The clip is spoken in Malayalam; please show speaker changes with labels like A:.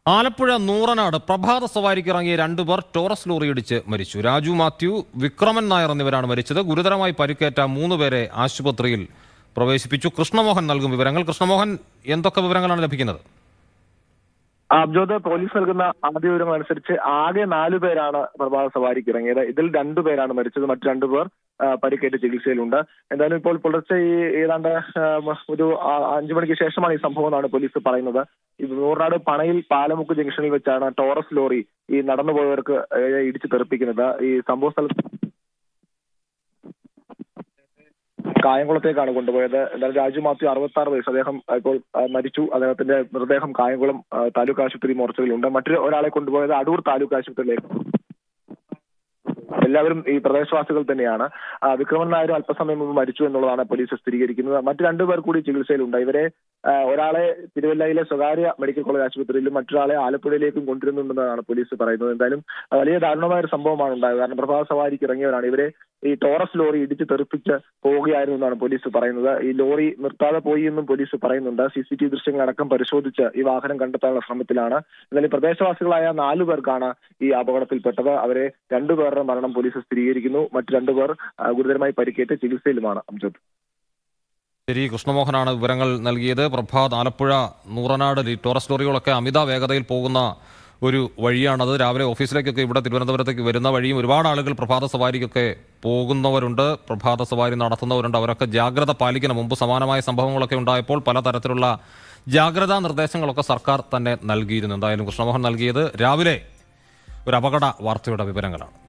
A: ആലപ്പുഴ നൂറനാട് പ്രഭാത സവാരിക്ക് ഇറങ്ങിയ രണ്ടുപേർ ടോറസ് ലോറിയിടിച്ച് മരിച്ചു രാജു മാത്യു വിക്രമൻ നായർ എന്നിവരാണ് മരിച്ചത് ഗുരുതരമായി പരിക്കേറ്റ മൂന്നുപേരെ ആശുപത്രിയിൽ പ്രവേശിപ്പിച്ചു കൃഷ്ണമോഹൻ നൽകും വിവരങ്ങൾ കൃഷ്ണമോഹൻ എന്തൊക്കെ വിവരങ്ങളാണ് ലഭിക്കുന്നത്
B: അബ്ജോദ് പോലീസ് നൽകുന്ന ആദ്യ വിവരങ്ങൾ അനുസരിച്ച് ആകെ നാലു പേരാണ് പ്രഭാത സവാരിക്ക് ഇറങ്ങിയത് ഇതിൽ രണ്ടു പേരാണ് മരിച്ചത് മറ്റു രണ്ടുപേർ ആ, പരിക്കേറ്റ് ചികിത്സയിലുണ്ട് എന്തായാലും ഇപ്പോൾ പുലർച്ചെ ഈ ഏതാണ്ട് ആ, ഒരു ആ, അഞ്ചു മണിക്ക് ശേഷമാണ് ഈ സംഭവം എന്നാണ് പോലീസ് പറയുന്നത് ഈ നൂറിനാട് പണയിൽ പാലമുക്ക് ജംഗ്ഷനിൽ വെച്ചാണ് ടോറസ് ലോറി ഈ നടന്നുപോയവർക്ക് ഏ, ഇടിച്ച് തെറിപ്പിക്കുന്നത് ഈ സംഭവ സ്ഥലത്ത് കായംകുളത്തേക്കാണ് കൊണ്ടുപോയത് എന്തായാലും രാജു മാത്യു അറുപത്തി ആറ് വയസ്സ് അദ്ദേഹം ഇപ്പോൾ ആ, മരിച്ചു അദ്ദേഹത്തിന്റെ മൃതദേഹം കായംകുളം ആ, താലൂക്ക് ആശുപത്രി മോർച്ചറിയിലുണ്ട് മറ്റൊരു ഒരാളെ കൊണ്ടുപോയത് അടൂർ താലൂക്ക് ആശുപത്രിയിലേക്ക് എല്ലാവരും ഈ പ്രദേശവാസികൾ തന്നെയാണ് ആ, വിക്രമൻ നായർ അല്പസമയം മുമ്പ് മരിച്ചു എന്നുള്ളതാണ് പോലീസ് സ്ഥിരീകരിക്കുന്നത് മറ്റു രണ്ടുപേർ കൂടി ചികിത്സയിലുണ്ട് ഇവരെ ആ, ഒരാളെ തിരുവല്ലയിലെ സ്വകാര്യ മെഡിക്കൽ കോളേജ് ആശുപത്രിയിലും മറ്റൊരാളെ ആലപ്പുഴയിലേക്കും കൊണ്ടുവരുന്നുണ്ടെന്നാണ് പോലീസ് പറയുന്നത് എന്തായാലും ആ, വലിയ ദാരുണമായ ഒരു സംഭവമാണ് ഉണ്ടായത് കാരണം പ്രഭാത സവാരിക്ക് ഇറങ്ങിയവരാണ് ഇവരെ ഈ ടോറസ് ലോറി ഇടിച്ച് തെറിപ്പിച്ച് പോവുകയായിരുന്നു എന്നാണ് പോലീസ് പറയുന്നത് ഈ ലോറി നിർത്താതെ പോയി എന്നും പോലീസ് പറയുന്നുണ്ട് സി സി ടി വി ദൃശ്യങ്ങളടക്കം പരിശോധിച്ച് ഈ വാഹനം കണ്ടെത്താനുള്ള ശ്രമത്തിലാണ് എന്നാലും പ്രദേശവാസികളായ നാലു പേർക്കാണ് ഈ അപകടത്തിൽപ്പെട്ടത് അവരെ രണ്ടുപേരുടെ മരണം പോലീസ് സ്ഥിരീകരിക്കുന്നു മറ്റു രണ്ടുപേർ ആ, ഗുരുതരമായി പരിക്കേറ്റ് ചികിത്സയിലുമാണ് അംജദ്
A: ശരി കൃഷ്ണമോഹനാണ് വിവരങ്ങൾ നൽകിയത് പ്രഭാത് ആലപ്പുഴ നൂറനാട് ഈ ടോറസ് ലോറികളൊക്കെ അമിത വേഗതയിൽ പോകുന്ന ഒരു വഴിയാണത് രാവിലെ ഓഫീസിലേക്കൊക്കെ ഇവിടെ തിരുവനന്തപുരത്തേക്ക് വരുന്ന വഴിയും ഒരുപാട് ആളുകൾ പ്രഭാത സവാരിക്കൊക്കെ പോകുന്നവരുണ്ട് പ്രഭാത സവാരി നടത്തുന്നവരുണ്ട് അവരൊക്കെ ജാഗ്രത പാലിക്കണം മുമ്പ് സമാനമായ സംഭവങ്ങളൊക്കെ ഉണ്ടായപ്പോൾ പലതരത്തിലുള്ള ജാഗ്രതാ നിർദ്ദേശങ്ങളൊക്കെ സർക്കാർ തന്നെ നൽകിയിരുന്നു എന്തായാലും കൃഷ്ണമോഹൻ നൽകിയത് രാവിലെ ഒരു അപകട വാർത്തയുടെ വിവരങ്ങളാണ്